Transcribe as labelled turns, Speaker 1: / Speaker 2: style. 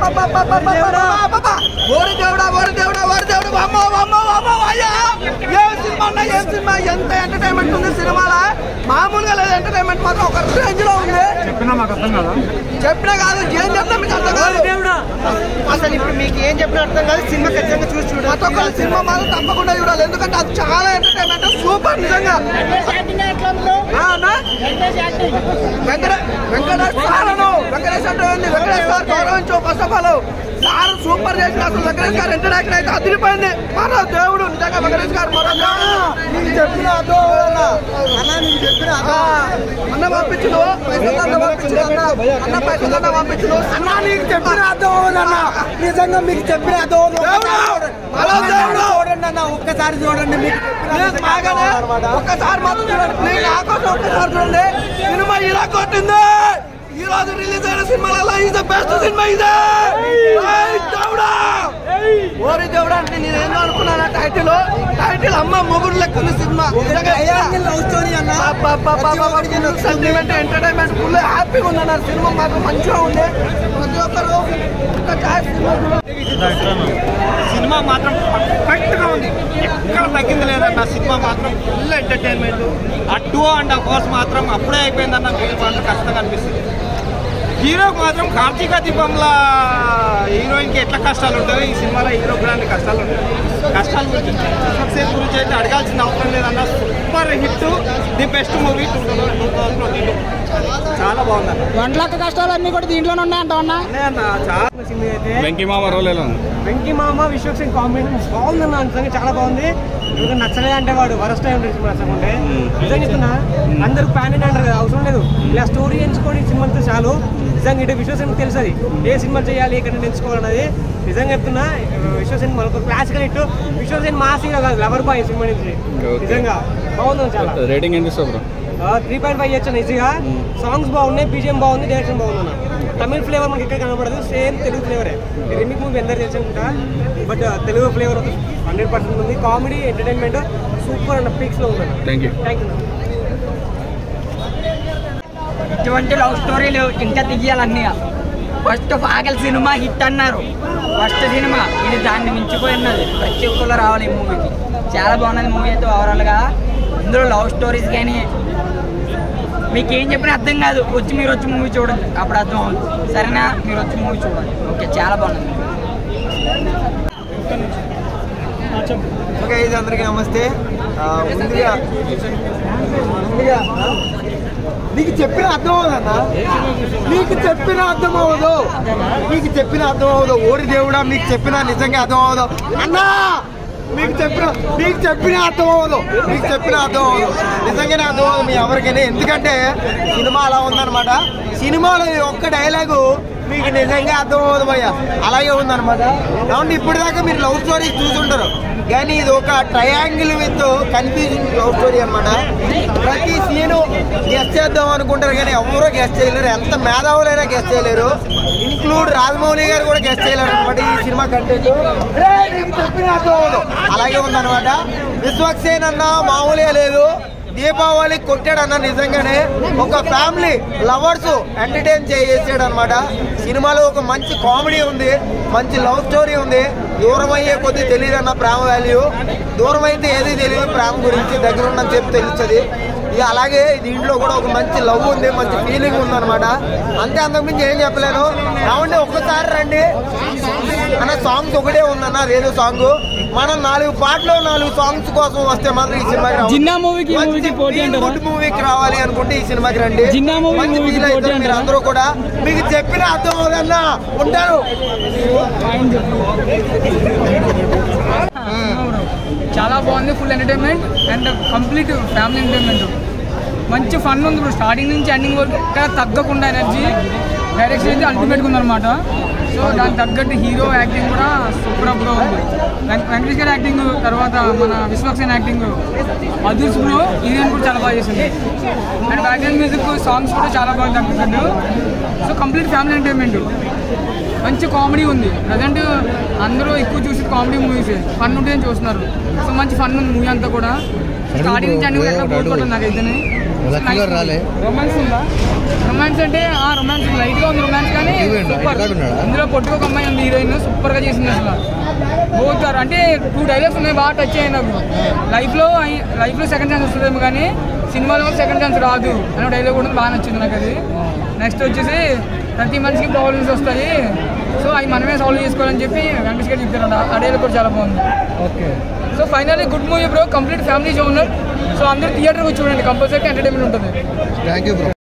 Speaker 1: అబ్బబ్బబ్బబ్బబ్బబ్బబ్బబ్బబ్బ. ఓరి దేవుడా ఓరి దేవుడా ఓరి దేవుడు అమ్మో అమ్మో అమ్మో అయ్యా ఏం సినిమా అన్నా ఏం సినిమా ఎంత ఎంటర్టైన్మెంట్ ఉంది సినిమాలో మామూలుగా లేదు ఎంటర్టైన్మెంట్ మాత్రం ఒక రేంజ్ లో ఉంది
Speaker 2: చెప్పినా మాకు అర్థం కదా
Speaker 1: చెప్పినా కాదు ఏం చెప్తా మీకు అర్థం కాదు
Speaker 3: అసలు ఇప్పుడు మీకు ఏం చెప్పిన అర్థం కాదు సినిమా ఖచ్చితంగా చూసి చూడండి
Speaker 1: ప్రతి ఒక్కరు సినిమా మాత్రం తప్పకుండా చూడాలి ఎందుకంటే అది చాలా ఎంటర్టైన్మెంట్ సూపర్ నిజంగా ఆ, అన్నా? వెంకటే వెంకటేష్ సార్ అను వెంకటేష్ అంటే ఏంది వెంకటేష్ సార్ గౌరవించు first of all sir super చేసిన అసలు వెంకటేష్ గారు ఇంటరాక్షన్ అయితే అదిరిపోయింది మరో దేవుడు నిజంగా వెంకటేష్ గారు మరో దేవుడు
Speaker 3: నీకు చెప్పిన అర్థం అన్న అన్న నీకు చెప్పిన
Speaker 1: ఆ, అన్న పంపించును పైసలు అన్న పంపించును అన్న అన్న పైసలు అన్న పంపించును
Speaker 3: అన్న నీకు చెప్పిన అర్థం అవ్వదన్న నిజంగా మీకు చెప్పిన అర్థం అవ్వదు.
Speaker 1: దేవుడు! హలో
Speaker 3: ఒక్కసారి
Speaker 1: దేవుడు!
Speaker 3: చూడండి అన్న ఒక్కసారి చూడండి మీకు చెప్పిన
Speaker 1: ప్లీజ్ బాగానే
Speaker 3: అన్నమాట.
Speaker 1: ఒక్కసారి మాత్రం చూడండి ప్లీజ్ నా కోసం ఒక్కసారి చూడండి సినిమా ఇలా కొట్టింది ఈ రోజు రిలీజ్ అయిన సినిమాలలో ఇది బెస్ట్ సినిమా ఇదే ఏయ్ దేవుడా ఓరి దేవుడా అంటే నేను ఏందో అనుకున్నాను టైటిల్ టైటిల్ అమ్మ మొగుడు లెక్క ఉంది సినిమా
Speaker 3: ట్రయాంగిల్ లవ్ స్టోరీ అన్న ప్రతి ఒక్కరికి నచ్చుతుంది.
Speaker 1: సెంటిమెంట్ ఎంటర్టైన్మెంట్ ఫుల్ హ్యాపీగా ఉంది అన్నారు సినిమా మాకు మంచిగా ఉంది ప్రతి ఒక్కరు ఒక్క ఛాయ్ సినిమా చూడండి.
Speaker 2: సినిమా మాత్రం పర్ఫెక్ట్ గా ఉంది ఎక్కడ తగ్గింది లేదన్న సినిమా మాత్రం ఫుల్ ఎంటర్టైన్మెంట్ ఆ టూ అండ్ హాఫ్ అవర్స్ మాత్రం అప్పుడే అయిపోయిందన్న ఫీల్ మాత్రం కష్టంగా అనిపిస్తుంది హీరోకి మాత్రం కార్తీక దీపంలో హీరోయిన్ కి ఎట్లా కష్టాలు ఉంటాయో ఈ సినిమాలో హీరో కూడా అన్ని కష్టాలు ఉంటాయి కష్టాల గురించి సక్సెస్ గురించి అయితే అడగాల్సిన అవసరం లేదన్న super hit the best movie two thousand two thousand twenty two చాలా బాగుందన్న
Speaker 4: వన్ లాక్ కష్టాలు అన్ని కూడా దీంట్లోనే ఉన్నాయంట అన్నా
Speaker 2: అన్న చాలా
Speaker 5: వెంకీ మామ రోల్ ఎలా ఉంది
Speaker 6: వెంకీ మామ విశ్వక్సేన్ కాంబినేషన్ బాగుందన్న నిజంగా చాలా బాగుంది ఇంకా నచ్చలే అంటే వాడు వరస్ట్ అయి ఉంటుంది సినిమా నచ్చకుంటే నిజంగా చెప్తున్నా అందరూ ప్యాన్ ఇండియా అంటారు కదా అవసరం లేదు ఇలా స్టోరీ ఎంచుకొని సినిమాతో చాలు నిజంగా ఇటు విశ్వసేన్ తెలుసు అది ఏ సినిమా చేయాలి ఎక్కడ ఎంచుకోవాలన్నది నిజంగా చెప్తున్నా విశ్వసేన్ మనకు క్లాసికల్ ఇట్టు విశ్వసేన్ మాస్ హీరో కాదు లవర్ బాయ్ సినిమా నుంచి
Speaker 5: Okay.
Speaker 6: నిజంగా బాగుంది చాలా
Speaker 5: రేటింగ్ ఎంత ఇస్తావు బ్రో
Speaker 6: త్రీ పాయింట్ ఫైవ్ ఇచ్చాను ఈజీగా సాంగ్స్ బాగున్నాయి బీజిఎం బాగుంది డైరెక్షన్ బాగుంది అన్న తమిళ ఫ్లేవర్ మనకి ఎక్కడ కనబడదు సేమ్ తెలుగు ఫ్లేవరే రిమిక్ మూవీ అందరు తెలిసి అనుకుంటా but Telugu flavour hundred percent ఉంది కామెడీ ఎంటర్టైన్మెంట్ సూపర్ అన్న పీక్స్ లో ఉంది
Speaker 5: థ్యాంక్ యూ
Speaker 6: థ్యాంక్ యూ
Speaker 4: ఇటువంటి లవ్ స్టోరీలు ఇంకా తీయాలన్నయ్య ఫస్ట్ ఆకలి సినిమా హిట్ అన్నారు ఫస్ట్ సినిమా ఇది దాన్ని మించిపోయి ఉన్నది ప్రతి ఒక్కరు రావాలి ఈ మూవీకి చాలా బాగున్నది మూవీ అయితే ఓవరాల్గా ఇందులో లవ్ స్టోరీస్ కానీ మీకు ఏం చెప్పినా అర్థం కాదు వచ్చి మీరు వచ్చి మూవీ చూడండి అప్పుడు అర్థం అవుతుంది సరేనా మీరు వచ్చి మూవీ చూడండి ఓకే చాలా బాగున్నది
Speaker 3: ఓకే ఇది అందరికీ నమస్తే ఆ, ముందుగా ముందుగా నీకు చెప్పిన అర్థం అవ్వదన్న నీకు చెప్పిన అర్థం అవ్వదు నీకు చెప్పిన అర్థం అవ్వదు ఓరి దేవుడా మీకు చెప్పిన నిజంగా అర్థం అవ్వదు అన్నా మీకు చెప్పిన మీకు చెప్పిన అర్థం అవ్వదు మీకు చెప్పిన అర్థం అవ్వదు నిజంగానే అర్థం అవ్వదు మీ ఎవరికైనా ఎందుకంటే సినిమా అలా ఉందన్నమాట సినిమాలో ఈ ఒక్క డైలాగు మీకు నిజంగా అర్థం అవ్వదు భయ్య అలాగే ఉందన్నమాట కాబట్టి ఇప్పటిదాకా మీరు లవ్ స్టోరీ చూసుంటారు కానీ ఇది ఒక triangle with confusing love story అన్నమాట ప్రతి సీను గెస్ట్ చేద్దాం అనుకుంటారు కానీ ఎవరో గెస్ట్ చేయలేరు ఎంత మేధావులైనా గెస్ట్ చేయలేరు ఇంక్లూడ్ రాజమౌళి గారు కూడా గెస్ట్ చేయలేరు అనమాట ఈ సినిమా కంటెంట్ చెప్పిన అర్థం అవ్వదు. అలాగే ఉందన్నమాట విశ్వక్సేన్ అన్న మామూలుగా లేదు దీపావళి కొట్టాడన్న నిజంగానే ఒక ఫ్యామిలీ లవర్స్ ఎంటర్టైన్ చేసాడు అనమాట సినిమాలో ఒక మంచి కామెడీ ఉంది మంచి లవ్ స్టోరీ ఉంది దూరం అయ్యే కొద్దీ తెలియదు అన్న ప్రేమ వాల్యూ దూరం అయితే ఏది తెలియదు ప్రేమ గురించి దగ్గర ఉన్నని చెప్పి తెలుస్తుంది ఇక అలాగే దీంట్లో కూడా ఒక మంచి లవ్ ఉంది మంచి ఫీలింగ్ ఉంది అనమాట అంతే అంతకుమించి ఏం చెప్పలేను రావండి ఒక్కసారి రండి అన్న సాంగ్స్ ఒకటే ఉందన్న రేడియో సాంగ్ మనం నాలుగు పాటలు నాలుగు సాంగ్స్ కోసం వస్తే మాత్రం ఈ సినిమాకి రావాలి.
Speaker 4: జిన్నా మూవీకి ఈ మూవీకి పోటీ
Speaker 3: మంచి
Speaker 4: అంటారా?
Speaker 3: feel good మూవీకి రావాలి అనుకుంటే ఈ సినిమాకి రండి
Speaker 4: జిన్నా మూవీ
Speaker 3: మంచి
Speaker 4: మూవీకి
Speaker 3: feel
Speaker 4: పోటీ
Speaker 3: అవుతారు మీరు
Speaker 4: అంటారా?
Speaker 3: అందరూ కూడా మీకు చెప్పిన అర్థం అవుదన్నా ఉంటాను
Speaker 4: చాలా బాగుంది full entertainment and complete family entertainment మంచి ఫన్ ఉంది ఇప్పుడు స్టార్టింగ్ నుంచి ఎండింగ్ వరకు ఎక్కడ తగ్గకుండా ఎనర్జీ డైరెక్షన్ అయితే అల్టిమేట్గా ఉందన్నమాట సో దానికి తగ్గట్టు హీరో యాక్టింగ్ కూడా సూపర్ అప్గా ఉంది వెంక- వెంకటేష్ గారి యాక్టింగ్ తర్వాత మన విశ్వక్సేన్ యాక్టింగ్ అదృష్ బ్రో హీరోయిన్ కూడా చాలా బాగా చేసింది అండ్ బ్యాక్గ్రౌండ్ మ్యూజిక్ సాంగ్స్ కూడా చాలా బాగా తగ్గుతుంది సో కంప్లీట్ ఫ్యామిలీ ఎంటర్టైన్మెంట్ మంచి కామెడీ ఉంది ప్రజెంట్ అందరూ ఎక్కువ చూసి కామెడీ మూవీస్ ఫన్ ఉంటే చూస్తున్నారు సో మంచి ఫన్ ఉంది మూవీ అంతా కూడా స్టార్టింగ్ నుంచి అన్ని కూడా ఎక్కడ కోరుకుంటుంది నాకు అయితే రొమాన్స్ ఉందా రొమాన్స్ రొమాన్స్ అంటే ఆ రొమాన్స్ లైట్ గా ఉంది రొమాన్స్ కానీ సూపర్ ఇందులో పొట్టుకు ఒక అమ్మాయి ఉంది హీరోయిన్ సూపర్ గా చేసింది అసలు పోతారు అంటే టూ డైలాగ్స్ ఉన్నాయి బాగా టచ్ అయ్యాయి నాకు లైఫ్ లో లైఫ్ లో సెకండ్ ఛాన్స్ వస్తుందేమో కానీ సినిమాలో కూడా సెకండ్ ఛాన్స్ రాదు అనే డైలాగ్ కూడా బాగా నచ్చింది నాకు అది నెక్స్ట్ వచ్చేసి ప్రతి మనిషికి ప్రాబ్లమ్స్ వస్తాయి సో అవి మనమే సాల్వ్ చేసుకోవాలని చెప్పి వెంకటేష్ గారు చెప్తారు ఆ డైలాగ్ కూడా చాలా బాగుంది
Speaker 3: okay
Speaker 4: so finally good movie bro complete family genre so అందరూ థియేటర్కి చూడండి కంపల్సరీ ఎంటర్టైన్మెంట్ ఉంటుంది
Speaker 3: థ్యాంక్ యూ బ్రో